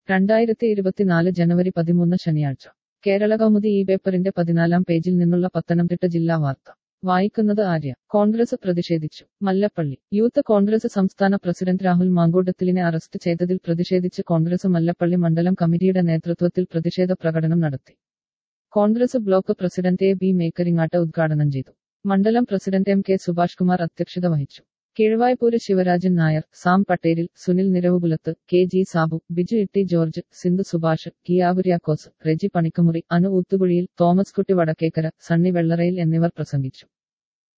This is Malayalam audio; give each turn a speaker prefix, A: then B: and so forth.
A: രണ്ടായിരത്തി ഇരുപത്തിനാല് ജനുവരി പതിമൂന്ന് ശനിയാഴ്ച കേരള കൗമുദി ഈ പേപ്പറിന്റെ പതിനാലാം പേജിൽ നിന്നുള്ള പത്തനംതിട്ട ജില്ലാ വാർത്ത വായിക്കുന്നത് ആര്യ കോൺഗ്രസ് പ്രതിഷേധിച്ചു മല്ലപ്പള്ളി യൂത്ത് കോൺഗ്രസ് സംസ്ഥാന പ്രസിഡന്റ് രാഹുൽ മാങ്കൂട്ടത്തിലിനെ അറസ്റ്റ് ചെയ്തതിൽ പ്രതിഷേധിച്ച് കോൺഗ്രസ് മല്ലപ്പള്ളി മണ്ഡലം കമ്മിറ്റിയുടെ നേതൃത്വത്തിൽ പ്രതിഷേധ പ്രകടനം നടത്തി Congress block president A B Mekkaringattu ഉദ്ഘാടനം ചെയ്തു മണ്ഡലം president M K Subhash Kumar അധ്യക്ഷത വഹിച്ചു കീഴ്വായ്പൂര് ശിവരാജൻ നായർ സാം പട്ടേലിൽ സുനിൽ നിരവുകുലത്ത് കെ ജി സാബു ബിജു ഇട്ടി ജോർജ് സിന്ധു സുഭാഷ് കിയാകുര്യാക്കോസ് റെജി പണിക്കമുറി അനു ഊത്തുകുഴിയിൽ തോമസ് കുട്ടി വടക്കേക്കര സണ്ണി വെള്ളറയിൽ എന്നിവർ പ്രസംഗിച്ചു